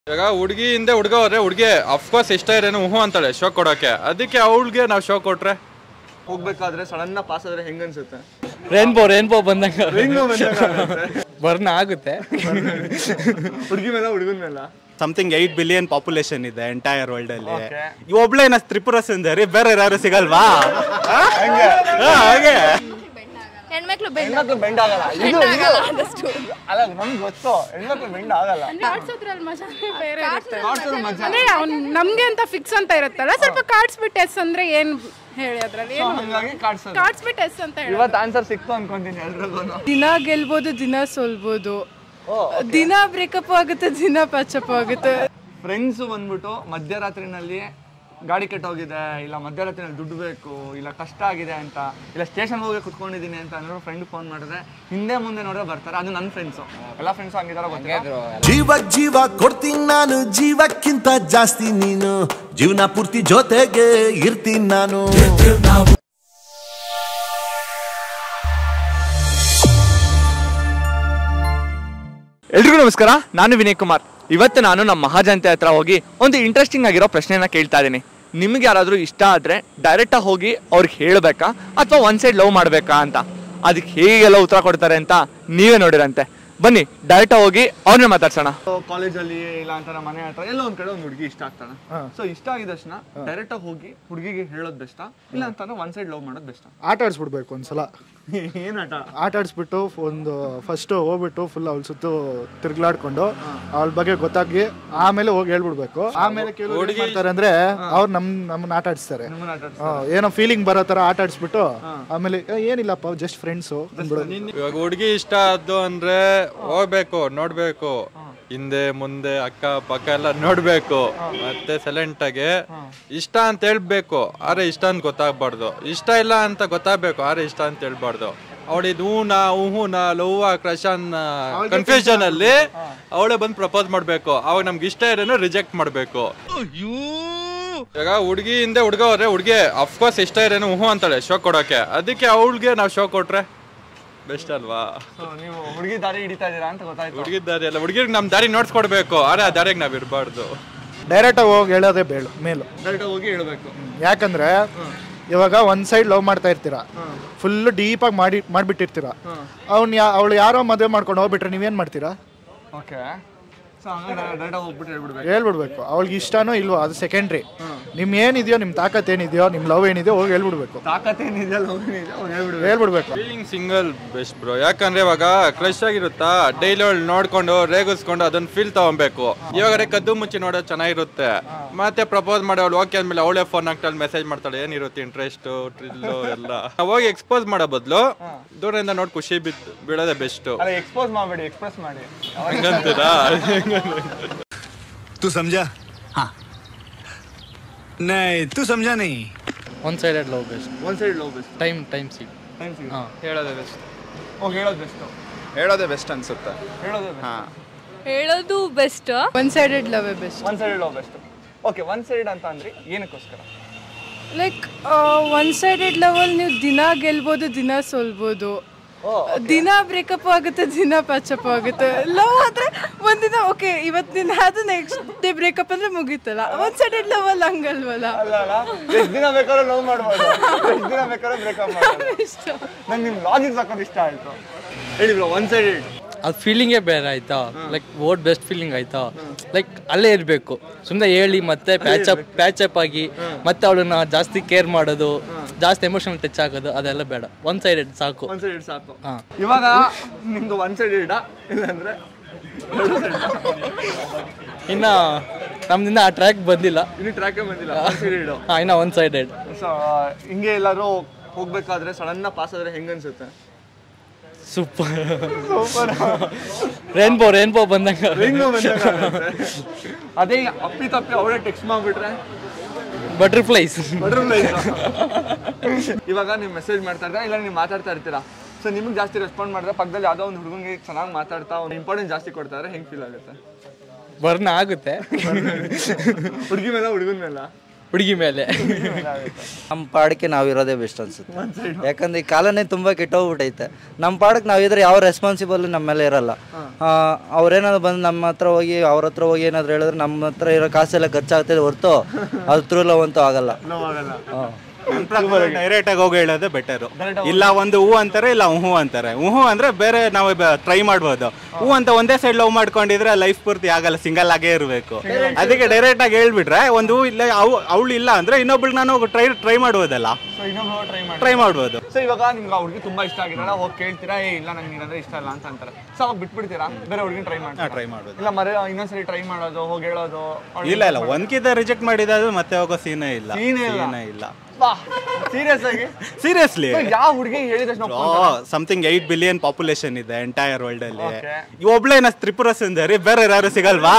ಇವಾಗ ಹುಡುಗಿ ಹಿಂದೆ ಹುಡುಗ ಹೋದ್ರೆ ಹುಡುಗಿ ಅಫ್ಕೋರ್ಸ್ ಇಷ್ಟ ಇರೇನು ಹ್ಞೂ ಅಂತಾಳೆ ಶೋ ಕೊಡೋಕೆ ಅದಕ್ಕೆ ಅವಳಿಗೆ ನಾವು ಶೋ ಕೊಟ್ರೆ ಹೋಗ್ಬೇಕಾದ್ರೆ ಸಡನ್ ಪಾಸ್ ಆದ್ರೆ ಹೆಂಗ್ ಅನ್ಸುತ್ತೆ ರೇನ್ಬೋ ರೇನ್ಬೋ ಬಂದಂಗ ಹೆಂಗೋ ಬಂದಾಗ ಬರ್ನ ಆಗುತ್ತೆ ಹುಡುಗಿ ಮೇಲೆ ಹುಡುಗನ ಮೇಲೆ ಸಮಥಿಂಗ್ ಏಟ್ ಬಿಲಿಯನ್ ಪಾಪ್ಯುಲೇಷನ್ ಇದೆ ಎಂಟೈರ್ ವರ್ಲ್ಡ್ ಅಲ್ಲಿ ಈ ಒಬ್ಳೆ ನಾ ತ್ರಿಪುರ ಸುಂದರಿ ಬೇರೆ ಯಾರು ಸಿಗಲ್ವಾ ಆ? ಆ, ಹಾಗೆ ಹೆಣ್ಮಕ್ಳು ಬೆಂಡ್ ಹೆಣ್ಮಕ್ಳು ಬೆಂಡ್ ಆಗಲ್ಲ ಇದು ಆಗಲ್ಲ ಆದಷ್ಟು ಅಲ್ಲ ನಮ್ಗೆ ಗೊತ್ತು ಹೆಣ್ಮಕ್ಳು ಬೆಂಡ್ ಆಗಲ್ಲ ಕಾಡ್ಸೋದ್ರಲ್ಲಿ ಮಜಾನೇ ಬೇರೆ ಇರುತ್ತೆ ಕಾಡ್ಸೋದು ಮಜಾ. ಅಂದ್ರೆ ಅವ್ನ್ ನಮ್ಗೆ ಅಂತ ಫಿಕ್ಸ್ ಅಂತ ಇರುತ್ತಲ್ಲ ಸ್ವಲ್ಪ ಕಾಡ್ಸ್ಬಿಟ್ಟು ಎಸ್ ಅಂದ್ರೆ ಏನ್ ಹೇಳಿ ಅದ್ರಲ್ಲಿ So ಏನು ಹಂಗಾಗಿ ಕಾಡ್ಸೋದು ಕಾಡ್ಸ್ಬಿಟ್ಟು ಎಸ್ ಅಂತ ಹೇಳಿ ಇವತ್ತು ಆನ್ಸರ್ ಸಿಕ್ತು ಅನ್ಕೊಂತೀನಿ ಎಲ್ರಿಗೂ ದಿನ ಗೆಲ್ಬೋದು ದಿನ ಸೋಲ್ಬೋದು ದಿನ ಬ್ರೇಕಪ್ ಆಗುತ್ತೆ ದಿನ ಪ್ಯಾಚಪ್ ಆಗುತ್ತೆ ಫ್ರೆಂಡ್ಸ್ ಬಂದ್ಬಿಟ್ಟು ಮಧ್ಯರಾತ್ರಿನಲ್ಲಿ ಗಾಡಿ ಕೆಟ್ಟೋಗಿದೆ ಇಲ್ಲ ಮಧ್ಯರಾತ್ರಿನಲ್ಲಿ ದುಡ್ಡು ಬೇಕು ಇಲ್ಲ ಕಷ್ಟ ಆಗಿದೆ ಅಂತ ಇಲ್ಲ ಸ್ಟೇಷನ್ ಹೋಗಿ ಕುತ್ಕೊಂಡಿದ್ದೀನಿ ಅಂತ ಅನ್ನೋ ಫ್ರೆಂಡ್ ಫೋನ್ ಮಾಡಿದ್ರೆ ಹಿಂದೆ ಮುಂದೆ ನೋಡೋ ಬರ್ತಾರೆ ಅದು ನನ್ನ ಫ್ರೆಂಡ್ಸು ಎಲ್ಲ ಫ್ರೆಂಡ್ಸು ಹಂಗಿದಾರ ಗೊತ್ತಿಲ್ಲ ಜೀವ ಜೀವ ಕೊಡ್ತೀನಿ ನಾನು ಜೀವಕ್ಕಿಂತ ಜಾಸ್ತಿ ನೀನು ಜೀವನ ಪೂರ್ತಿ ಜೊತೆಗೆ ಇರ್ತೀನಿ ನಾನು ಎಲ್ರಿಗೂ ನಮಸ್ಕಾರ ನಾನು ವಿನಯ್ ಕುಮಾರ್ ಇವತ್ತು ನಾನು ನಮ್ಮ ಮಹಾಜನತೆ ಹತ್ರ ಹೋಗಿ ಒಂದು ಇಂಟ್ರೆಸ್ಟಿಂಗ್ ಆಗಿರೋ ಪ್ರಶ್ನೆನ ಕೇಳ್ತಾ ಇದ್ದೀನಿ ನಿಮ್ಗೆ ಯಾರಾದರೂ ಇಷ್ಟ ಆದರೆ ಡೈರೆಕ್ಟಾಗಿ ಹೋಗಿ ಅವ್ರಿಗೆ ಹೇಳಬೇಕಾ ಅಥವಾ ಒನ್ ಸೈಡ್ ಲವ್ ಮಾಡಬೇಕಾ ಅಂತ ಅದಕ್ಕೆ ಹೇಗೆಲ್ಲ ಉತ್ತರ ಕೊಡ್ತಾರೆ ಅಂತ ನೀವೇ ನೋಡಿರಂತೆ ಬನ್ನಿ ಡೈರೆಕ್ಟಾಗಿ ಹೋಗಿ ಅವ್ರನ್ನ ಮಾತಾಡ್ಸೋಣ ಕಾಲೇಜಲ್ಲಿ ಇಲ್ಲ ಅಂತ ನಮ್ಮ ಮನೆ ಹತ್ರ ಎಲ್ಲ ಒಂದ್ ಕಡೆ ಒಂದು ಹುಡುಗಿ ಇಷ್ಟ ಆಗ್ತಾನೆ ಸೊ ಇಷ್ಟ ಆಗಿದ ತಕ್ಷಣ ಡೈರೆಕ್ಟ್ ಆಗಿ ಹೋಗಿ ಹುಡುಗಿಗೆ ಹೇಳೋದ್ ಬೆಸ್ಟಾ ಇಲ್ಲ ಅಂತಂದ್ರೆ ಒನ್ ಸೈಡ್ ಲವ್ ಮಾಡೋದು ಬೆಸ್ಟಾ ಆಟ ಆಡಿಸ್ಬಿಡ್ಬೇಕು ಒಂದ್ಸಲ ಏನ್ ಆಟ ಆಟ ಆಡಿಸ್ಬಿಟ್ಟು ಒಂದು ಫಸ್ಟ್ ಹೋಗ್ಬಿಟ್ಟು ಫುಲ್ ಅವಳ ಸುತ್ತು ತಿರ್ಗ್ಲಾಡ್ಕೊಂಡು ಅವಳ ಬಗ್ಗೆ ಗೊತ್ತಾಗಿ ಆಮೇಲೆ ಹೋಗಿ ಹೇಳ್ಬಿಡ್ಬೇಕು ಆಮೇಲೆ ಕೆಲವು ಏನ್ ಮಾಡ್ತಾರೆ ಅಂದ್ರೆ ಅವ್ರು ನಮ್ ನಮ್ಮನ್ನ ಆಟ ಆಡಿಸ್ತಾರೆ ನಿಮ್ಮನ್ನ ಆಟ ಆಡ್ಸ್ತಾರೆ. ಹಾ, ಏನೋ ಫೀಲಿಂಗ್ ಬರೋ ತರ ಆಟ ಆಡಿಸ್ಬಿಟ್ಟು ಆಮೇಲೆ "ಏ, ಏನಿಲ್ಲಪ್ಪ ಜಸ್ಟ್ ಫ್ರೆಂಡ್ಸು ಇವಾಗ ಹುಡುಗಿ ಇಷ್ಟ ಆದ್ದು ಅಂದ್ರೆ ಹೋಗ್ಬೇಕು ನೋಡ್ಬೇಕು ಹಿಂದೆ ಮುಂದೆ ಅಕ್ಕ ಪಕ್ಕ ಎಲ್ಲ ನೋಡ್ಬೇಕು ಮತ್ತೆ ಸೈಲೆಂಟ್ ಆಗಿ ಇಷ್ಟ ಅಂತ ಹೇಳ್ಬೇಕು ಆದ್ರೆ ಇಷ್ಟ ಅಂತ ಗೊತ್ತಾಗ್ಬಾರ್ದು ಇಷ್ಟ ಇಲ್ಲ ಅಂತ ಗೊತ್ತಾಗ್ಬೇಕು ಆದ್ರೆ ಇಷ್ಟ ಅಂತ ಹೇಳ್ಬಾರ್ದು ಅವಳಿದ್ ಹೂನ ಹೂನ ಲವ್ವ ಕ್ರಶನ್ ಕನ್ಫ್ಯೂಷನ್ ಅಲ್ಲಿ ಅವಳೇ ಬಂದು ಪ್ರಪೋಸ್ ಮಾಡ್ಬೇಕು ಅವಾಗ ನಮ್ಗೆ ಇಷ್ಟ ಇರೋನು ರಿಜೆಕ್ಟ್ ಮಾಡ್ಬೇಕು ಇವಾಗ ಹುಡುಗಿ ಹಿಂದೆ ಹುಡುಗ ಹೋದ್ರೆ ಹುಡುಗಿ ಅಫ್ಕೋರ್ಸ್ ಇಷ್ಟ ಇರೇನು ಹ್ಞೂ ಅಂತಾಳೆ ಶೋ ಕೊಡೋಕೆ ಅದಕ್ಕೆ ಅವಳಿಗೆ ನಾವು ಶೋ ಕೊಟ್ರೆ ಬೆಸ್ಟ್ ಅಲ್ವಾ So, ನೀವು ಹುಡುಗಿ ದಾರಿ ಹಿಡಿತಾ ಇದೀರಾ ಅಂತ ಗೊತ್ತಾಯ್ತು ಹುಡುಗಿ ದಾರಿ ಅಲ್ಲ ಹುಡುಗಿರ್ಗೆ ನಮ್ ದಾರಿ ನೋಡ್ಸ್ಕೊಡ್ಬೇಕು ಆದ್ರೆ ಆ ದಾರಿಗೆ ನಾವ್ ಇರಬಾರ್ದು ಡೈರೆಕ್ಟಾಗಿ ಹೋಗಿ ಹೇಳೋದೇ ಬೇಳು ಮೇಲು ಡೈರೆಕ್ಟ್ ಹೋಗಿ ಹೇಳ್ಬೇಕು ಯಾಕಂದ್ರೆ ಇವಾಗ ಒಂದ್ ಸೈಡ್ ಲವ್ ಮಾಡ್ತಾ ಇರ್ತೀರಾ ಫುಲ್ ಡೀಪಾಗಿ ಮಾಡಿ ಮಾಡ್ಬಿಟ್ಟಿರ್ತೀರಾ ಅವ್ನು ಯಾ ಅವಳು ಯಾರೋ ಮದುವೆ ಮಾಡ್ಕೊಂಡು ಹೋಗ್ಬಿಟ್ರೆ ನೀವೇನ್ ಮಾಡ್ತೀರಾ ಓಕೆ ಸೊ ಹಂಗೆ ಡೈರೆಕ್ಟ್ ಹೋಗ್ಬಿಟ್ಟು ಹೇಳ್ಬಿಡ್ಬೇಕು ಹೇಳ್ಬಿಡ್ಬೇಕು ಅವಳಿಗೆ ಇಷ್ಟನೋ ಇಲ್ವೋ ಅದು ಸೆಕೆಂಡ್ರಿ ನಿಮ್ ಏನಿದೆಯೋ ನಿಮ್ ತಾಕತ್ ಏನಿದೆಯೋ ನಿಮ್ ಲವ್ ಏನಿದೆಯೋ ಹೋಗಿ ಹೇಳ್ಬಿಡ್ಬೇಕು ತಾಕತ್ ಏನಿದೆ ಲವ್ ಏನಿದೆ ಅವ್ನು ಹೇಳ್ಬಿಡ್ಬೇಕು ಹೇಳ್ಬಿಡ್ಬೇಕು ಫೀಲಿಂಗ್ ಸಿಂಗಲ್ ಬೆಸ್ಟ್ ಬ್ರೋ ಯಾಕಂದ್ರೆ ಇವಾಗ ಕ್ರಶ್ ಆಗಿರುತ್ತಾ ಡೈಲಿ ಅವಳು ನೋಡ್ಕೊಂಡು ರೇಗಿಸ್ಕೊಂಡು ಅದನ್ನ ಫೀಲ್ ತಗೊಬೇಕು ಇವಾಗ ಕದ್ದು ಮುಚ್ಚಿ ನೋಡೋದು ಚೆನ್ನಾಗಿರುತ್ತೆ ಮತ್ತೆ ಪ್ರಪೋಸ್ ಮಾಡಿ ಅವಳು ಓಕೆ ಅಂದ್ಮೇಲೆ ಅವಳೇ ಫೋನ್ ಹಾಕ್ತಾಳೆ ಮೆಸೇಜ್ ಮಾಡ್ತಾಳೆ ಏನಿರುತ್ತೆ ಇಂಟ್ರೆಸ್ಟ್ ಟ್ರಿಲ್ಲು ಎಲ್ಲ ಹೋಗಿ ಎಕ್ಸ್ಪೋಸ್ ಮಾಡೋ ಬದಲು ದೂರದಿಂದ ನೋಡಿ ಖುಷಿ ಬಿದ್ದು ಬೀಳೋದೇ ಬೆಸ್ಟ್ ಅಲ್ಲ ಎಕ್ಸ್ಪೋಸ್ ಮಾಡಬೇಡಿ ಎಕ್ಸ್ಪ್ರೆಸ್ ಮಾಡಿ ಹಂಗಂತೀರಾ तू समझा हाँ नहीं तू समझा नहीं one sided love best one side love best time time ಸಿಗ್ ಟೈಮ್ ಸಿಗುತ್ತೆ ಹೇಳೋದೇ ಬೆಸ್ಟ್ ಹೋಗಿ ಹೇಳೋದು ಬೆಸ್ಟ್ ಹೇಳೋದೇ ಬೆಸ್ಟ್ ಅನ್ಸುತ್ತೆ ಹೇಳೋದೇ ಬೆಸ್ಟ್ ಹೇಳೋದು best one sided love best one side love best okay one side ಅಂತ ಅಂದ್ರೆ ಏನಕ್ಕೋಸ್ಕರ ಲೈಕ್ ಒನ್ ಸೈಡೆಡ್ ಲವ್ ಅಲ್ಲಿ ನೀವು ದಿನ ಗೆಲ್ಬೋದು ದಿನ ಸೋಲ್ಬೋದು ದಿನ ಬ್ರೇಕಪ್ ಆಗುತ್ತೆ ದಿನ ಪ್ಯಾಚಪ್ ಆಗುತ್ತೆ ಲವ್ ಆದ್ರೆ ಒಂದಿನ ಓಕೆ ಇವತ್ತಿನ ಅದು ನೆಕ್ಸ್ಟ್ ಡೇ ಬ್ರೇಕಪ್ ಅಂದ್ರೆ ಮುಗೀತಲ್ಲ ಒನ್ ಸೈಡೆಡ್ ಲವ್ ಅಲ್ಲಿ ಹಂಗಲ್ವಲ್ಲ ಅಲ್ಲ ಅಲ್ಲ ಎಷ್ಟು ದಿನ ಬೇಕಾದ್ರೂ ಲವ್ ಮಾಡ್ಬೋದು ಎಷ್ಟು ದಿನ ಬೇಕಾದ್ರೂ ಬ್ರೇಕಪ್ ಮಾಡ್ಬೋದು ನಂಗೆ ನಿಮ್ಮ ಲಾಜಿಕ್ ಸಾಕೋದು ಇಷ್ಟ ಆಯ್ತು ಹೇಳಿ ಬ್ರೋ ಒನ್ ಸೈಡೆಡ್ ಅದು ಫೀಲಿಂಗೇ ಬೇರೆ ಆಯ್ತಾ ಲೈಕ್ ಓಟ್ ಬೆಸ್ಟ್ ಫೀಲಿಂಗ್ ಆಯ್ತಾ ಲೈಕ್ ಅಲ್ಲೇ ಇರಬೇಕು ಸುಮ್ಮನೆ ಹೇಳಿ ಮತ್ತೆ ಪ್ಯಾಚಪ್ ಪ್ಯಾಚಪ್ ಆಗಿ ಮತ್ತೆ ಅವಳನ್ನ ಜಾಸ್ತಿ ಕೇರ್ ಮಾಡೋದು ಜಾಸ್ತಿ ಎಮೋಷನಲ್ ಟಚ್ ಆಗೋದು ಅದೆಲ್ಲ ಬೇಡ ಒನ್ ಸೈಡೆಡ್ ಸಾಕು ಒನ್ ಸೈಡೆಡ್ ಸಾಕು ಹಾ. ಇವಾಗ ನಿಮ್ದು ಒನ್ ಸೈಡೆಡ್ ಇಲ್ಲಾಂದ್ರೆ ಇನ್ನ ನಮ್ದಿಂದ ಆ ಟ್ರ್ಯಾಕ್ ಬಂದಿಲ್ಲ ಇನ್ನು ಟ್ರ್ಯಾಕೇ ಬಂದಿಲ್ಲ ಒನ್ ಸೈಡೆಡ್ ಹಾ ಇನ್ನ ಒನ್ ಸೈಡೆಡ್ ಸೊ ಹಿಂಗೆ ಎಲ್ಲಾದ್ರೂ ಹೋಗ್ಬೇಕಾದ್ರೆ ಸಡನ್ ಪಾಸ್ ಆದ್ರೆ ಹೆಂಗ್ ಅನ್ಸುತ್ತೆ ಸೂಪರ್ ರೇನ್ಬೋ ರೇನ್ಬೋ ಬಂದಂಗ ಹೆಂಗೋ ಬಂದಾಗ ಆಗುತ್ತೆ. ಅದೇ ಅಪ್ಪಿ ತಪ್ಪಿ ಅವಳೇ ಟೆಕ್ಸ್ಟ್ ಮಾಡ್ಬಿಟ್ರೆ ಬಟರ್ಫ್ಲೈಸ್ Butterflies. ಇವಾಗ ನೀವು ಮೆಸೇಜ್ ಮಾಡ್ತಾ ಇರ್ತೀರಾ ಇಲ್ಲ ನೀವು ಮಾತಾಡ್ತಾ ಇರ್ತೀರಾ ಸೊ ನಿಮ್ಗೆ ಜಾಸ್ತಿ ರೆಸ್ಪಾಂಡ್ ಮಾಡಿದ್ರೆ ಪಕ್ಕದಲ್ಲಿ ಯಾವುದೋ ಒಂದು ಹುಡುಗನಿಗೆ ಚೆನ್ನಾಗಿ ಮಾತಾಡ್ತಾ ಒಂದು ಇಂಪಾರ್ಟೆಂಟ್ ಜಾಸ್ತಿ ಕೊಡ್ತಾ ಇದ್ರೆ ಹೆಂಗ್ ಫೀಲ್ ಆಗುತ್ತೆ ಬರ್ನ ಆಗುತ್ತೆ ಹುಡುಗಿ ಮೇಲೆ ಹುಡುಗನ ಮೇಲೆ ಹುಡುಗಿ ಮೇಲೆ ನಮ್ಮ ಪಾಡಕ್ಕೆ ನಾವಿರೋದೇ ಬೆಸ್ಟ್ ಅನ್ಸುತ್ತೆ ಯಾಕಂದ್ರೆ ಈ ಕಾಲನೇ ತುಂಬ ಕೆಟ್ಟೋಗ್ಬಿಟ್ಟೈತೆ ನಮ್ಮ ಪಾಡಕ್ಕೆ ನಾವಿದ್ರೆ ಯಾವ ರೆಸ್ಪಾನ್ಸಿಬಲ್ ನಮ್ಮ ಮೇಲೆ ಇರಲ್ಲ ಅವ್ರೇನಾದ್ರು ಬಂದು ನಮ್ಮ ಹತ್ರ ಹೋಗಿ ಅವ್ರ ಹತ್ರ ಹೋಗಿ ಏನಾದ್ರು ಹೇಳಿದ್ರೆ ನಮ್ಮ ಹತ್ರ ಇರೋ ಕಾಸೆಲ್ಲ ಖರ್ಚಾಗ್ತದೆ ಹೊರ್ತು ಅದ್ರ ಥ್ರೂ ಲವ್ ಅಂತೂ ಆಗಲ್ಲ ಹಾಂ ಡೈರೆಕ್ಟ್ ಆಗಿ ಹೋಗಿ ಹೇಳೋದೇ ಬೆಟರ್ ಇಲ್ಲ ಒಂದು ಹೂ ಅಂತಾರೆ ಇಲ್ಲ ಹೂ ಅಂತಾರೆ ಹೂ ಅಂದ್ರೆ ಬೇರೆ ನಾವು ಟ್ರೈ ಮಾಡ್ಬೋದು ಹೂ ಅಂತ ಒಂದೇ ಸೈಡ್ ಲವ್ ಮಾಡ್ಕೊಂಡಿದ್ರೆ ಲೈಫ್ ಪೂರ್ತಿ ಆಗಲ್ಲ ಸಿಂಗಲ್ ಆಗೇ ಇರಬೇಕು ಅದಕ್ಕೆ ಡೈರೆಕ್ಟ್ ಆಗಿ ಹೇಳ್ಬಿಟ್ರೆ ಒಂದು ಹೂ ಇಲ್ಲ ಅವಳು ಇಲ್ಲ ಅಂದ್ರೆ ಇನ್ನೊಬ್ಳು ನಾನು ಟ್ರೈ ಟ್ರೈ ಮಾಡ್ಬೋದಲ್ಲ ಸೊ ಇನ್ನೊಬ್ರು ಟ್ರೈ ಮಾಡಿ ಟ್ರೈ ಮಾಡ್ಬೋದು ಸೊ ಇವಾಗ ನಿಮ್ಗೆ ಆ ಹುಡುಗಿ ತುಂಬಾ ಇಷ್ಟ ಆಗಿರಲ್ಲ ಹೋಗಿ ಕೇಳ್ತೀರಾ ಏ ಇಲ್ಲ ನಂಗೆ ನೀನಂದ್ರೆ ಇಷ್ಟ ಇಲ್ಲ ಅಂತ ಅಂತಾರೆ ಸೊ ಅವಾಗ ಬಿಟ್ಬಿಡ್ತೀರಾ ಬೇರೆ ಹುಡುಗಿನ ಟ್ರೈ ಮಾಡ್ತೀರಾ ಟ್ರೈ ಮಾಡ್ಬೋದು ಇಲ್ಲ ಮರ ಇನ್ನೊಂದ್ಸರಿ ಟ್ರೈ ಮಾಡೋದು ಹೋಗಿ ಹೇಳೋದು ಇಲ್ಲ ಇಲ್ಲ ಒಂದ್ಕಿಂತ ರಿಜೆಕ್ಟ್ ಮಾಡಿದಾದ್ರೆ ಮತ್ತೆ ಹೋಗೋ ಸೀನೇ ಇಲ್ಲ Scene ಇಲ್ಲ. ಸೀನೇ ಇಲ್ಲ ಸೀರಿಯಸ್ ಆಗಿ ಸೀರಿಯಸ್ಲಿ ಯಾವ ಹುಡುಗಿ ಹೇಳಿದ ತಕ್ಷಣ ಸಮಥಿಂಗ್ ಏಟ್ ಬಿಲಿಯನ್ ಪಾಪ್ಯುಲೇಷನ್ ಇದೆ ಎಂಟೈರ್ ವರ್ಲ್ಡ್ ಅಲ್ಲಿ Okay. ಈ ಒಬ್ಳೇನ ತ್ರಿಪುರ ಸುಂದರಿ ಬೇರೆ ಯಾರು ಸಿಗಲ್ವಾ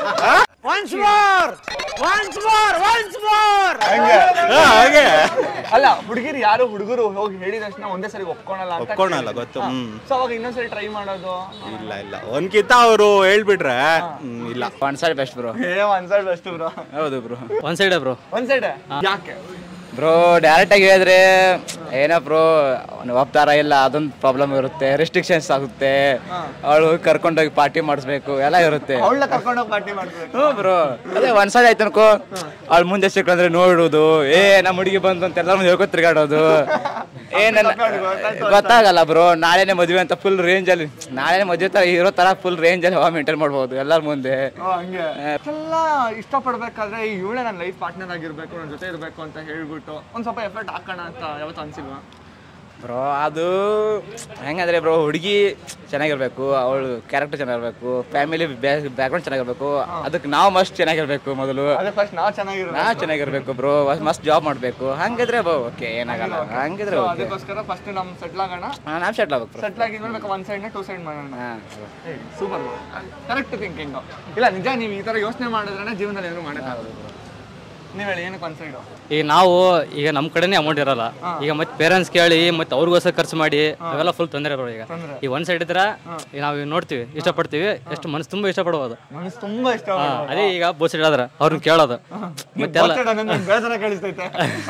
ಹಾ, ಹಾಗೆ ಅಲ್ಲ ಹುಡುಗಿರು ಯಾರು ಹುಡುಗರು ಹೋಗಿ ಹೇಳಿದ ತಕ್ಷಣ ಒಂದೇ ಸರಿ ಒಪ್ಕೊಳಲ್ಲ ಅಂತ ಒಪ್ಕೊಳಲ್ಲ ಗೊತ್ತು ಹ್ಮ್ ಸೊ ಅವಾಗ ಇನ್ನೊಂದ್ಸರಿ ಟ್ರೈ ಮಾಡೋದು ಇಲ್ಲ ಇಲ್ಲ ಒಂದ್ಕಿಂತ ಅವರು ಹೇಳ್ಬಿಟ್ರೆ ಹ್ಮ್, ಇಲ್ಲ ಒನ್ ಸೈಡ್ ಬೆಸ್ಟ್ ಬ್ರೋ ಏ ಒಂದ್ ಸೈಡ್ ಬೆಸ್ಟ್ ಬ್ರೋ ಹೌದು ಬ್ರೋ ಒಂದ್ ಸೈಡ್ ಬ್ರೋ ಒಂದ್ ಸೈಡ್ ಯಾಕೆ ಬ್ರೋ ಡೈರೆಕ್ಟ್ ಆಗಿ ಹೇಳಿದ್ರೆ ಏನೋ ಬ್ರೋ ಒಪ್ತಾರ ಇಲ್ಲ ಅದೊಂದು ಪ್ರಾಬ್ಲಮ್ ಇರುತ್ತೆ ರೆಸ್ಟ್ರಿಕ್ಷನ್ಸ್ ಆಗುತ್ತೆ ಅವಳು ಕರ್ಕೊಂಡೋಗಿ ಪಾರ್ಟಿ ಮಾಡಿಸ್ಬೇಕು ಎಲ್ಲ ಇರುತ್ತೆ ಅವಳನ್ನ ಕರ್ಕೊಂಡೋಗಿ ಪಾರ್ಟಿ ಮಾಡ್ಬೇಕು ಹ್ಞೂ ಬ್ರೋ ಅದೇ ಒಂದ್ ಸಲ ಆಯ್ತು ಅನ್ಕೋ ಅವಳು ಮುಂದೆ ಸಿಕ್ಕಂದ್ರೆ ನೋಡುದು ಏ ನಮ್ಮ ಹುಡುಗಿ ಬಂತು ಅಂತ ಎಲ್ಲ ಮುಂದೆ ಹೇಳ್ಕೊ ತಿರ್ಗಾಡೋದು ಏ ನನ್ನ ಗೊತ್ತಾಗಲ್ಲ ಬ್ರೋ ನಾಳೆನೆ ಮದುವೆ ಅಂತ ಫುಲ್ ರೇಂಜ್ ಅಲ್ಲಿ ನಾಳೆನೆ ಮದುವೆ ತರ ಇರೋ ತರ ಫುಲ್ ರೇಂಜ್ ಅಲ್ಲಿ ಮೇಂಟೈನ್ ಮಾಡ್ಬೋದು ಎಲ್ಲರ ಮುಂದೆ ಓ, ಹಂಗೆ ಎಲ್ಲ ಇಷ್ಟಪಡ್ಬೇಕಾದ್ರೆ ಈ ಇವಳೆ ನನ್ನ ಲೈಫ್ ಪಾರ್ಟ್ನರ್ ಆಗಿರ್ಬೇಕು ನನ್ನ ಜೊತೆ ಇರಬೇಕು ಅಂತ ಹೇಳ್ಬಿಟ್ಟು ಒಂದ್ ಸ್ವಲ್ಪ ಎಫರ್ಟ್ ಹಾಕೋಣ ಅಂತ ಯಾವತ್ತು ಅನ್ಸಿಲ್ವಾ ಬ್ರೋ ಅದು ಹೆಂಗಂದ್ರೆ ಬ್ರೋ ಹುಡುಗಿ ಚೆನ್ನಾಗಿರ್ಬೇಕು ಅವಳು ಕ್ಯಾರೆಕ್ಟರ್ ಚೆನ್ನಾಗಿರ್ಬೇಕು ಫ್ಯಾಮಿಲಿ ಬ್ಯಾಕ್ಗ್ರೌಂಡ್ ಚೆನ್ನಾಗಿರ್ಬೇಕು ಅದಕ್ಕೆ ನಾವು ಮಸ್ಟ್ ಚೆನ್ನಾಗಿರ್ಬೇಕು ಮೊದಲು ಅದೇ ಫಸ್ಟ್ ನಾವ್ ಚೆನ್ನಾಗಿರೋ ನಾ ಚೆನ್ನಾಗಿರ್ಬೇಕು ಬ್ರೋ ಮಸ್ಟ್ ಜಾಬ್ ಮಾಡಬೇಕು ಹಂಗಿದ್ರೆ ಬ್ರೋ ಓಕೆ ಏನಾಗಲ್ಲ ಹಂಗಿದ್ರೆ ಓಕೆ ಅದಕ್ಕೋಸ್ಕರ ಫಸ್ಟ್ ನಮ್ ಸೆಟ್ಲ್ ಆಗೋಣ ನಾವು ಸೆಟ್ಲ್ ಆಗ್ಬೇಕು ಬ್ರೋ ಸೆಟ್ಲ್ ಆಗಿದ್ಮೇಲೆ ಬೇಕಾ ಒಂದ್ ಸೈಡ್ ಟೂ ಸೈಡ್ ಮಾಡೋಣ ಹಾಂ ಸೂಪರ್ ಕರೆಕ್ಟ್ ಥಿಂಕಿಂಗ್ ಇಲ್ಲ ನಿಜ ನೀವು ಈ ತರ ಯೋಚನೆ ಮಾಡಿದ್ರೆ ಜೀವನದಲ್ಲಿ ಏನು ಮಾಡೋಕ್ಕಾಗಲ್ಲ ನೀವ್ ಹೇಳಿ ಏನಕ್ಕೆ ಒಂದ್ ಸೈಡ್ ಈಗ ನಾವು ಈಗ ನಮ್ಮ ಕಡೆನೇ ಅಮೌಂಟ್ ಇರಲ್ಲ ಈಗ ಮತ್ತೆ ಪೇರೆಂಟ್ಸ್ ಕೇಳಿ ಮತ್ತೆ ಅವ್ರಿಗೋಸ್ಕರ ಖರ್ಚು ಮಾಡಿ ಅವೆಲ್ಲ ಫುಲ್ ತೊಂದರೆ ಬರೋ ಈಗ ಈಗ ಒಂದ್ ಸೈಡ್ ಇದ್ರೆ ಈಗ ನಾವು ಈಗ ನೋಡ್ತೀವಿ ಇಷ್ಟಪಡ್ತೀವಿ ಎಷ್ಟು ಮನಸ್ಸು ತುಂಬಾ ಇಷ್ಟಪಡ್ಬೋದು ಮನಸ್ಸು ತುಂಬಾ ಇಷ್ಟ ಹಾ, ಅದೇ ಈಗ ಬೋಸ್ ಸೈಡ್ ಆದ್ರೆ ಅವ್ರನ್ನ ಕೇಳೋದು ಮತ್ತೆಲ್ಲ ಬೇಸರ ಕೇಳಿಸ್ತೈತೆ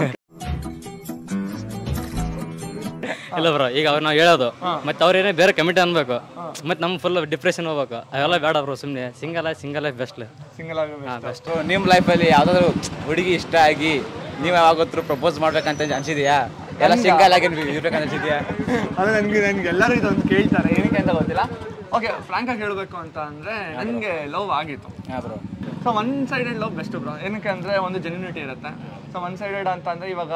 ಇಲ್ಲ ಬ್ರೋ ಈಗ ಅವ್ರು ನಾವು ಹೇಳೋದು ಮತ್ತೆ ಅವ್ರೇನೇ ಬೇರೆ ಕಮಿಟಿ ಅನ್ಬೇಕು ಮತ್ತೆ ನಮ್ ಫುಲ್ ಡಿಪ್ರೆಷನ್ ಹೋಗ್ಬೇಕು ಅವೆಲ್ಲ ಬೇಡ ಬ್ರೋ ಸುಮ್ಮನೆ single single life best single ಆಗಬೇಕು ಬೆಸ್ಟ್ ನಿಮ್ಮ ಲೈಫಲ್ಲಿ ಯಾವ್ದಾದ್ರು ಹುಡುಗಿ ಇಷ್ಟ ಆಗಿ ನೀವು ಯಾವಾಗತ್ರೂ ಪ್ರಪೋಸ್ ಮಾಡ್ಬೇಕಂತ ಅನ್ಸಿದ್ಯಾ ಎಲ್ಲ ಸಿಂಗಲ್ ಆಗಿ ಇರ್ಬೇಕಂತ ಅನ್ಸಿದ್ಯಾ ಅದು ನನಗೆ ನನಗೆ ಎಲ್ಲರೂ ಇದೊಂದು ಕೇಳ್ತಾರೆ ಏನಕ್ಕೆ ಅಂತ ಗೊತ್ತಿಲ್ಲ ಓಕೆ ಫ್ರಾಂಕ್ ಆಗಿ ಹೇಳಬೇಕು ಅಂತ ಅಂದ್ರೆ ನನಗೆ ಲವ್ ಆಗಿತ್ತು ಹಾಂ bro so one sided love best bro ಏನಕ್ಕೆ ಅಂದ್ರೆ ಒಂದು ಜೆನ್ಯೂನಿಟಿ ಇರುತ್ತೆ ಸೊ ಒನ್ ಸೈಡೆಡ್ ಅಂತ ಅಂದ್ರೆ ಇವಾಗ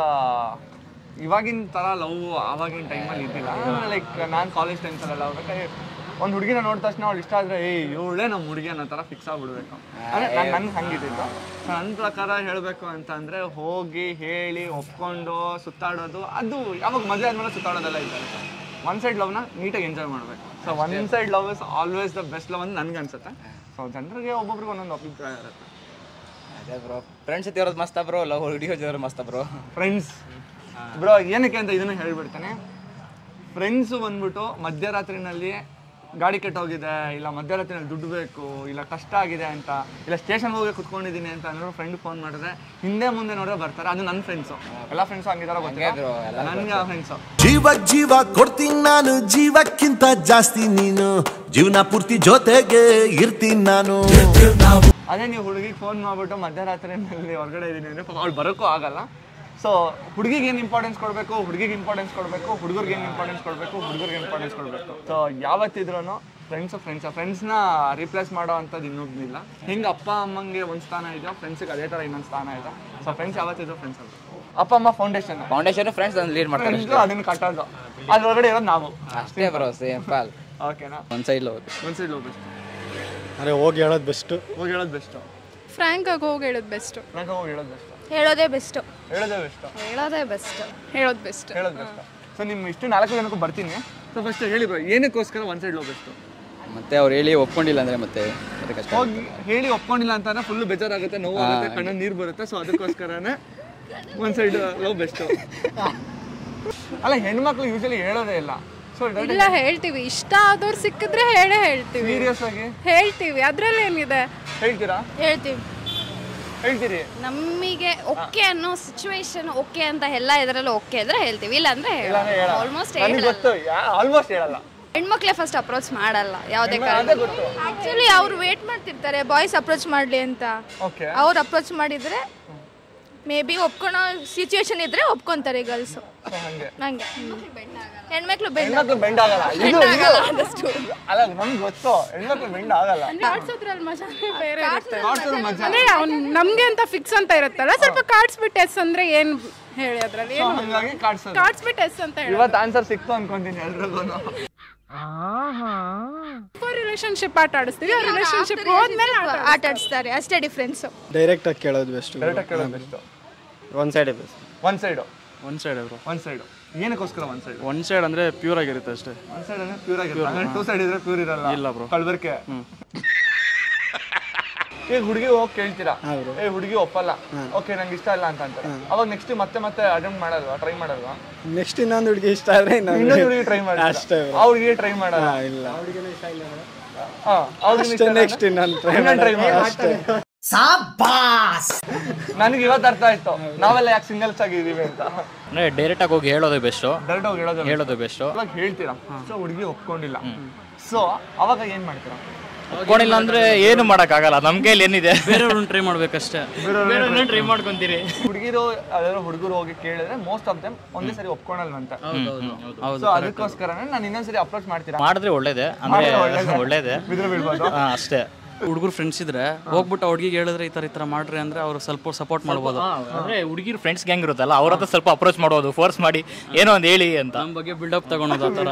ಇವಾಗಿನ ತರ ಲವ್ ಆವಾಗಿನ ಟೈಮಲ್ಲಿ ಇದ್ದಿಲ್ಲ ಲೈಕ್ ನಾನು ಕಾಲೇಜ್ ಟೈಮ್ಸಲ್ಲೆಲ್ಲ ಹೋಗ್ಬೇಕಾದ್ರೆ ಒಂದು ಹುಡುಗಿನ ನೋಡಿದ ತಕ್ಷಣ ಅವ್ಳು ಇಷ್ಟ ಆದ್ರೆ ಏ ಇವಳೇ ನಮ್ಮ ಹುಡುಗಿ ಅನ್ನೋ ಥರ ಫಿಕ್ಸ್ ಆಗ್ಬಿಡ್ಬೇಕು ಅಂದ್ರೆ ನಾನು ನನ್ಗೆ ಹಂಗಿದ್ದಿತ್ತು ಸೊ ನನ್ನ ಪ್ರಕಾರ ಹೇಳಬೇಕು ಅಂತ ಅಂದ್ರೆ ಹೋಗಿ ಹೇಳಿ ಒಪ್ಕೊಂಡು ಸುತ್ತಾಡೋದು ಅದು ಯಾವಾಗ ಮದುವೆ ಆದ್ಮೇಲೆ ಸುತ್ತಾಡೋದೆಲ್ಲ ಇದೆ ಒನ್ ಸೈಡ್ ಲವ್ನ ನೀಟಾಗಿ ಎಂಜಾಯ್ ಮಾಡಬೇಕು so one side love is always the best love ಅಂತ ನನ್ಗೆ ಅನ್ಸುತ್ತೆ ಸೊ ಜನರಿಗೆ ಒಬ್ಬೊಬ್ರಿಗೆ ಒಂದೊಂದು ಅಭಿಪ್ರಾಯ ಇರುತ್ತೆ ಅದೇ ಬ್ರೋ ಫ್ರೆಂಡ್ಸ್ ಜೊತೆ ಇರೋದು ಮಸ್ತ ಬ್ರೋ ಲವ್ ಹುಡುಗಿ ಜೊತೆ ಮಸ್ತ ಬ್ರೋ ಫ್ರೆಂಡ್ಸ್ ಬ್ರೋ ಏನಕ್ಕೆ ಅಂತ ಇದನ್ನು ಹೇಳ್ಬಿಡ್ತಾನೆ ಫ್ರೆಂಡ್ಸು ಬಂದ್ಬಿಟ್ಟು ಮಧ್ಯರಾತ್ರಿನಲ್ಲಿ ಗಾಡಿ ಕೆಟ್ಟೋಗಿದೆ ಇಲ್ಲ ಮಧ್ಯರಾತ್ರಿನಲ್ಲಿ ದುಡ್ಡು ಬೇಕು ಇಲ್ಲ ಕಷ್ಟ ಆಗಿದೆ ಅಂತ ಇಲ್ಲ ಸ್ಟೇಷನ್ ಹೋಗಿ ಕುತ್ಕೊಂಡಿದ್ದೀನಿ ಅಂತ ಅಂದ್ರೆ ಫ್ರೆಂಡ್ ಫೋನ್ ಮಾಡಿದ್ರೆ ಹಿಂದೆ ಮುಂದೆ ನೋಡಿದ್ರೆ ಬರ್ತಾರೆ ಅದು ನನ್ನ ಫ್ರೆಂಡ್ಸು ಎಲ್ಲ ಫ್ರೆಂಡ್ಸು ಹಂಗಿದಾರ ಗೊತ್ತಿಲ್ಲ ನನಗೆ ಫ್ರೆಂಡ್ಸು ಜೀವ ಜೀವ ಕೊಡ್ತೀನಿ ನಾನು ಜೀವಕ್ಕಿಂತ ಜಾಸ್ತಿ ನೀನು ಜೀವನ ಪೂರ್ತಿ ಜೊತೆಗೆ ಇರ್ತೀನಿ ನಾನು ಅದೇ ನೀವು ಹುಡುಗಿಗೆ ಫೋನ್ ಮಾಡ್ಬಿಟ್ಟು ಮಧ್ಯರಾತ್ರಿನಲ್ಲಿ ಹೊರಗಡೆ ಇದ್ದೀನಿ ಅಂದರೆ ಪಾಪ ಅವ್ಳು ಬರೋಕ್ಕೂ ಆಗಲ್ಲ ಸೊ ಹುಡುಗಿಗೆ ಏನು ಇಂಪಾರ್ಟೆನ್ಸ್ ಕೊಡಬೇಕು ಹುಡುಗಿಗೆ ಇಂಪಾರ್ಟೆನ್ಸ್ ಕೊಡಬೇಕು ಹುಡುಗರಿಗೆ ಏನು ಇಂಪಾರ್ಟೆನ್ಸ್ ಕೊಡಬೇಕು ಹುಡುಗರಿಗೆ ಇಂಪಾರ್ಟೆನ್ಸ್ ಕೊಡಬೇಕು ಸೊ ಯಾವತ್ತಿದ್ರೂ ಫ್ರೆಂಡ್ಸು ಫ್ರೆಂಡ್ಸ್ ಫ್ರೆಂಡ್ಸ್ನ ರಿಪ್ಲೇಸ್ ಮಾಡೋ ಅಂಥದ್ದು ಇನ್ನೊಬ್ನಿಲ್ಲ ಹಿಂಗೆ ಅಪ್ಪ ಅಮ್ಮಂಗೆ ಒಂದು ಸ್ಥಾನ ಇದೆಯೋ ಫ್ರೆಂಡ್ಸಿಗೆ ಅದೇ ಥರ ಇನ್ನೊಂದು ಸ್ಥಾನ ಇದೆ ಸೊ ಫ್ರೆಂಡ್ಸ್ ಯಾವತ್ತಿದ್ರು ಫ್ರೆಂಡ್ಸ್ ಅಂತ ಅಪ್ಪ ಅಮ್ಮ ಫೌಂಡೇಶನ್ ಫೌಂಡೇಶನ್ ಫ್ರೆಂಡ್ಸ್ ಅದನ್ನ ಲೀಡ್ ಮಾಡ್ತಾರೆ ಫ್ರೆಂಡ್ಸ್ ಅದನ್ನು ಕಟ್ಟೋದು ಅದ್ರೊಳಗಡೆ ಇರೋದು ನಾವು ಅಷ್ಟೇ ಬ್ರೋ ಸೇಮ್ ಪಾಲ್ ಓಕೆನಾ ಒನ್ ಸೈಡ್ ಲವ್ ಒಂದು ಸೈಡ್ ಹೋಗ್ಬೇಕು ಅರೆ ಹೋಗಿ ಹೇಳೋದು ಬೆಸ್ಟ್ ಹೋಗಿ ಹೇಳೋದು ಬೆಸ್ಟು ಫ್ರ್ಯಾಂಕ್ ಆಗಿ ಹೋಗಿ ಹೇಳೋದು ಬೆಸ್ಟು ನಂಗೆ ಹೋಗಿ ಹೇಳೋದು ಬೆಸ್ಟು ಹೇಳೋದೇ ಬೆಸ್ಟು ಹೇಳೋದೇ ಬೆಸ್ಟು ಹೇಳೋದೇ ಬೆಸ್ಟ್ ಹೇಳೋದು ಬೆಸ್ಟ್ ಹೇಳೋದು ಬೆಸ್ಟ್ ಸೊ ನಿಮ್ಮ ಇಷ್ಟು ನಾಲ್ಕು ಜನಕ್ಕೂ ಬರ್ತೀನಿ ಸೊ ಫಸ್ಟ್ ಹೇಳಿ ಬ್ರೋ ಏನಕ್ಕೋಸ್ಕರ ಒನ್ ಸೈಡ್ ಲವ್ ಬೆಸ್ಟ್ ಮತ್ತೆ ಅವ್ರು ಹೇಳಿ ಒಪ್ಕೊಂಡಿಲ್ಲ ಅಂದ್ರೆ ಮತ್ತೆ ಮತ್ತೆ ಕಷ್ಟ ಹೋಗಿ ಹೇಳಿ ಒಪ್ಕೊಂಡಿಲ್ಲ ಅಂತಂದ್ರೆ ಫುಲ್ ಬೇಜಾರಾಗುತ್ತೆ ನೋವು ಆಗುತ್ತೆ ಕಣ್ಣಲ್ಲಿ ನೀರು ಬರುತ್ತೆ ಸೊ ಅದಕ್ಕೋಸ್ಕರನೇ ಒನ್ ಸೈಡ್ ಲವ್ ಬೆಸ್ಟ್ ಅಲ್ಲ ಹೆಣ್ಮಕ್ಳು ಯೂಶಲಿ ಹೇಳೋದೇ ಇಲ್ಲ ಸೊ ಇಲ್ಲ ಹೇಳ್ತೀವಿ ಇಷ್ಟ ಆದವ್ರು ಸಿಕ್ಕಿದ್ರೆ ಹೇಳೇ ಹೇಳ್ತೀವಿ ಸೀರಿಯಸ್ ಆಗಿ ಹೇಳ್ತೀವಿ ಅದ್ರಲ್ಲಿ ಏನಿದೆ ಹೇಳ್ತೀರಾ ಹೇಳ್ತೀವಿ ಹೇಳ್ತೀರಿ ನಮಗೆ ಓಕೆ ಅನ್ನೋ ಸಿಚುವೇಶನ್ ಓಕೆ ಅಂತ ಎಲ್ಲ ಇದರಲ್ಲೂ ಓಕೆ ಅಂದ್ರೆ ಹೇಳ್ತೀವಿ ಇಲ್ಲ ಅಂದ್ರೆ ಇಲ್ಲಾಂದ್ರೆ ಹೇಳಲ್ಲ. ಆಲ್ಮೋಸ್ಟ್ ನನಗೆ ಹೇಳಲ್ಲ ಗೊತ್ತು ಆಲ್ಮೋಸ್ಟ್ ಹೇಳಲ್ಲ ಹೆಣ್ಮಕ್ಳೇ ಫಸ್ಟ್ ಅಪ್ರೋಚ್ ಮಾಡಲ್ಲ ಯಾವುದೇ ನಿಮ್ಗೆ ಕಾರಣ ಅದೇ ಗೊತ್ತು ಆಕ್ಚುಲಿ ಅವ್ರು ವೇಟ್ ಮಾಡ್ತಿರ್ತಾರೆ ಬಾಯ್ಸ್ ಅಪ್ರೋಚ್ ಮಾಡಲಿ ಅಂತ ಓಕೆ ಅವ್ರು ಅಪ್ರೋಚ್ ಮಾಡಿದ್ರೆ ಮೇ ಬಿ ಒಪ್ಕೊಳೋ ಸಿಚುವೇಶನ್ ಇದ್ರೆ ಒಪ್ಕೊಂತಾರೆ ಗರ್ಲ್ಸ್ ಹಂಗೆ ನಂಗೆ ಹೆಣ್ಮಕ್ಳು ಬೆಂಡ್ ಹೆಣ್ಮಕ್ಳು ಬೆಂಡ್ ಆಗಲ್ಲ ಇದು ಆಗಲ್ಲ ಆದಷ್ಟು ಅಲ್ಲ ನಮ್ಗೆ ಗೊತ್ತು ಹೆಣ್ಮಕ್ಳು ಬೆಂಡ್ ಆಗಲ್ಲ ಕಾಡ್ಸೋದ್ರಲ್ಲಿ ಮಜಾ ಬೇರೆ ಇರುತ್ತೆ ಕಾಡ್ಸೋದು ಮಜಾ ಅಂದ್ರೆ ಅವ್ನ್ ನಮ್ಗೆ ಅಂತ ಫಿಕ್ಸ್ ಅಂತ ಇರುತ್ತಲ್ಲ ಸ್ವಲ್ಪ ಕಾಡ್ಸ್ಬಿಟ್ಟು ಎಸ್ ಅಂದ್ರೆ ಏನ್ ಹೇಳಿ ಅದ್ರಲ್ಲಿ ಏನು ಹಂಗಾಗಿ ಕಾಡ್ಸೋದು ಕಾಡ್ಸ್ಬಿಟ್ಟು ಎಸ್ ಅಂತ ಹೇಳಿ ಇವತ್ತು ಆನ್ಸರ್ ಸಿಕ್ತು ಅನ್ಕೊಂತೀನಿ ಎಲ್ರಿಗೂ ರಿಲೇಶನ್ಶಿಪ್ ಆಟ ಆಡಿಸ್ತೀವಿ ಆ ರಿಲೇಶನ್ಶಿಪ್ ಹೋದ್ಮೇಲೆ ಆಟ ಆಡಿಸ್ತಾರೆ ಅಷ್ಟೇ ಡಿಫ್ರೆನ್ಸ್ ಡೈರೆಕ್ಟ್ ಆಗಿ ಕೇಳೋದು ಬೆಸ್ಟ್ ಕರೆಕ್ಟಾಗಿ ಕೇಳೋದು best one side best one side one side bro one side ಏನಕ್ಕೋಸ್ಕರ ಒನ್ ಸೈಡ್ ಒನ್ ಸೈಡ್ ಅಂದ್ರೆ ಪ್ಯೂರ್ ಆಗಿರುತ್ತೆ ಅಷ್ಟೇ ಒನ್ ಸೈಡ್ ಅಂದ್ರೆ ಪ್ಯೂರ್ ಆಗಿರುತ್ತೆ ಟೂ ಸೈಡ್ ಇದ್ರೆ ಪ್ಯೂರ್ ಇರಲ್ಲ ಇಲ್ಲ bro. ಕಳ್ಬರ್ಕೆ ಈಗ ಹುಡುಗಿ ಹೋಗಿ ಕೇಳ್ತೀರಾ ಏ ಹುಡುಗಿ ಒಪ್ಪಲ್ಲ ಓಕೆ ನಂಗೆ ಇಷ್ಟ ಇಲ್ಲ ಅಂತ ಅಂತಾರೆ ಅವಾಗ ನೆಕ್ಸ್ಟ್ ಮತ್ತೆ ಮತ್ತೆ ಅಟೆಂಪ್ಟ್ ಮಾಡಲ್ವಾ ಟ್ರೈ ಮಾಡಲ್ವಾ ನೆಕ್ಸ್ಟ್ ಇನ್ನೊಂದು ಹುಡುಗಿ ಇಷ್ಟ ಆದ್ರೆ ಇನ್ನೊಂದು ಹುಡುಗಿ ಟ್ರೈ ಮಾಡಿ ಅಷ್ಟೇ ಆ ಹುಡುಗಿ ಟ್ರೈ ಮಾಡಲ್ಲ ಇಲ್ಲ ಹಾ ಅವ್ರಿಗೆ ಅಷ್ಟೇ ನೆಕ್ಸ್ಟ್ ಇನ್ನೊಂದು ಟ್ರೈ ಟ್ರೈ ಮಾಡಿ ಅಷ್ಟೇ ನನಗೆ ಇವತ್ತು ಅರ್ಥ ಆಯ್ತು ನಾವೆಲ್ಲ ಯಾಕೆ ಸಿಂಗಲ್ಸ್ ಆಗಿದೀವಿ ಅಂತ ಅಂದ್ರೆ ಡೈರೆಕ್ಟ್ ಆಗಿ ಹೋಗಿ ಹೇಳೋದು ಬೆಸ್ಟ್ ಡೈರೆಕ್ಟ್ ಹೋಗಿ ಹೇಳೋದು ಹೇಳೋದು ಬೆಸ್ಟ್ ಇವಾಗ ಹೇಳ್ತೀರಾ ಸೊ ಹುಡುಗಿ ಒಪ್ಕೊಂಡಿಲ್ಲ ಸೊ ಅವಾಗ ಏನ್ ಮಾಡ್ತೀರಾ ಒಪ್ಕೊಂಡಿಲ್ಲ ಅಂದ್ರೆ ಏನು ಆಗಲ್ಲ ನಮ್ ಕೈಲಿ ಏನಿದೆ ಬೇರೆಯವ್ರನ್ನ ಟ್ರೈ ಮಾಡ್ಬೇಕಷ್ಟೇ ಟ್ರೈ ಮಾಡ್ಕೊಂತೀರಿ ಹುಡುಗಿರು ಅದಾದ್ರು ಹುಡುಗರು ಹೋಗಿ ಕೇಳಿದ್ರೆ ಮೋಸ್ಟ್ ಆಫ್ ದೆಮ್ ಒಂದೇ ಸರಿ ಒಪ್ಕೊಳಲ್ವಂತ ಹೌದು ಸೊ ಅದಕ್ಕೋಸ್ಕರನೇ ನಾನು ಇನ್ನೊಂದ್ಸರಿ ಅಪ್ರೋಚ್ ಮಾಡ್ತೀರಾ ಮಾಡಿದ್ರೆ ಒಳ್ಳೇದೇ ಅಂದ್ರೆ ಒಳ್ಳೇದೇ. ಒಳ್ಳೇದೇ ಬಿದ್ರೆ ಬೀಳ್ಬೋದು ಹಾ, ಅಷ್ಟೇ ಹುಡುಗರು ಫ್ರೆಂಡ್ಸ್ ಇದ್ರೆ ಹೋಗ್ಬಿಟ್ಟು ಆ ಹುಡುಗಿಗೆ ಹೇಳಿದ್ರೆ ಈ ತರ ಈ ತರ ಮಾಡ್ರಿ ಅಂದ್ರೆ ಅವ್ರು ಸ್ವಲ್ಪ ಸಪೋರ್ಟ್ ಮಾಡ್ಬೋದು ಅಂದ್ರೆ ಹುಡುಗಿರು ಫ್ರೆಂಡ್ಸ್ ಗ್ಯಾಂಗ್ ಇರುತ್ತಲ್ಲ ಅವ್ರ ಹತ್ರ ಸ್ವಲ್ಪ ಅಪ್ರೋಚ್ ಮಾಡೋದು ಫೋರ್ಸ್ ಮಾಡಿ ಏನೋ ಒಂದು ಹೇಳಿ ಅಂತ ನಮ್ಮ ಬಗ್ಗೆ ಬಿಲ್ಡಪ್ ತಗೊಳೋದು ಆ ಥರ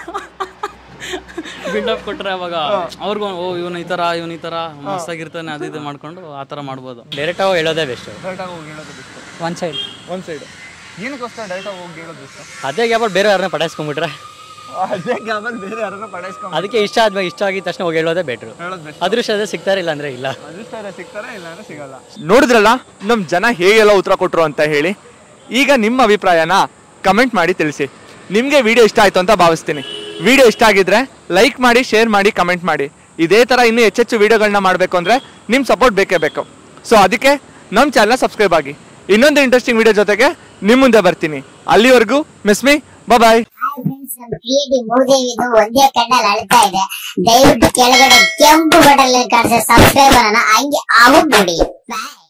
ಬಿಲ್ಡಪ್ ಕೊಟ್ರೆ ಅವಾಗ ಅವ್ರಿಗೂ ಓ ಇವನು ಈ ತರ ಇವನು ಈ ತರ ಮಸ್ತಾಗಿರ್ತಾನೆ ಅದು ಇದು ಮಾಡ್ಕೊಂಡು ಆ ಥರ ಮಾಡ್ಬೋದು ಡೈರೆಕ್ಟ್ ಆಗಿ ಹೇಳೋದೇ ಬೆಸ್ಟ್ ಡೈರೆಕ್ಟ್ ಆಗಿ ಹೋಗಿ ಹೇಳೋದು ಬೆಸ್ಟ್ ಒನ್ ಸೈಡ್ ಒಂದ್ ಸೈಡ್ ಏನಕ್ಕೋಸ್ಕರ ಡೈರೆಕ್ಟ್ ಆಗಿ ಹೋಗಿ ಹೇಳೋದು ಬೆಸ್ಟ್ ಅದೇ ಗ್ಯಾಪಲ್ಲಿ ಬೇರೆ ಯಾರನ್ನ ಪಟಾಯಿಸ್ಕೊಂಡ್ಬಿಟ್ರೆ ಅದೇ ಗ್ಯಾಬಲ್ ಬೇರೆ ಯಾರನ್ನ ಪಡಾಯಿಸ್ಕೊಂಡು ಅದಕ್ಕೆ ಇಷ್ಟ ಆದ್ಮೇಲೆ ಇಷ್ಟ ಆಗಿದ ತಕ್ಷಣ ಹೋಗಿ ಹೇಳೋದೇ ಬೆಟ್ರು ಹೇಳೋದು ಬೆಸ್ಟ್ ಅದೃಷ್ಟ ಸಿಗ್ತಾರೆ ಇಲ್ಲ ಅಂದ್ರೆ ಇಲ್ಲ ಅದೃಷ್ಟ ಸಿಗ್ತಾರೆ ಇಲ್ಲ ಅಂದ್ರೆ ಸಿಗಲ್ಲ ನೋಡಿದ್ರಲ್ಲ ನಮ್ಮ ಜನ ಹೇಗೆಲ್ಲ ಉತ್ತರ ಕೊಟ್ರು ಅಂತ ಹೇಳಿ ಈಗ ನಿಮ್ಮ ಅಭಿಪ್ರಾಯನ ಕಮೆಂಟ್ ಮಾಡಿ ತಿಳಿಸಿ ನಿಮಗೆ ವಿಡಿಯೋ ಇಷ್ಟ ಆಯ್ತು ಅಂತ ಭಾವಿಸ್ತೀನಿ ವಿಡಿಯೋ ಇಷ್ಟ ಆಗಿದ್ರೆ ಲೈಕ್ ಮಾಡಿ ಶೇರ್ ಮಾಡಿ ಕಮೆಂಟ್ ಮಾಡಿ ಇದೇ ಥರ ಇನ್ನೂ ಹೆಚ್ಚೆಚ್ಚು ವಿಡಿಯೋಗಳನ್ನ ಮಾಡಬೇಕು ಅಂದರೆ ನಿಮ್ಮ ಸಪೋರ್ಟ್ ಬೇಕೇ ಬೇಕು ಸೊ ಅದಕ್ಕೆ ನಮ್ಮ ಚಾನಲ್ ಸಬ್ಸ್ಕ್ರೈಬ್ ಆಗಿ ಇನ್ನೊಂದು ಇಂಟ್ರೆಸ್ಟಿಂಗ್ ವಿಡಿಯೋ ಜೊತೆಗೆ ನಿಮ್ಮ ಮುಂದೆ ಬರ್ತೀನಿ ಅಲ್ಲಿವರೆಗೂ ಮಿಸ್ ಮೀ ಬಾಯ್ ಕ್ರಿಯೇಟಿವ್ ಮೂದೇವಿದು ಒಂದೇ ಕಣ್ಣಲ್ಲಿ ಅಳ್ತಾ ಇದೆ ದಯವಿಟ್ಟು ಕೆಳಗಡೆ ಕೆಂಪು ಬಟನ್ ಕಾಣಿಸೋ ಸಬ್ಸ್ಕ್ರೈಬರ್ ಅನ್ನ ಹಂಗೆ ಆಗ್ಬಿಡಿ ಬಾಯ್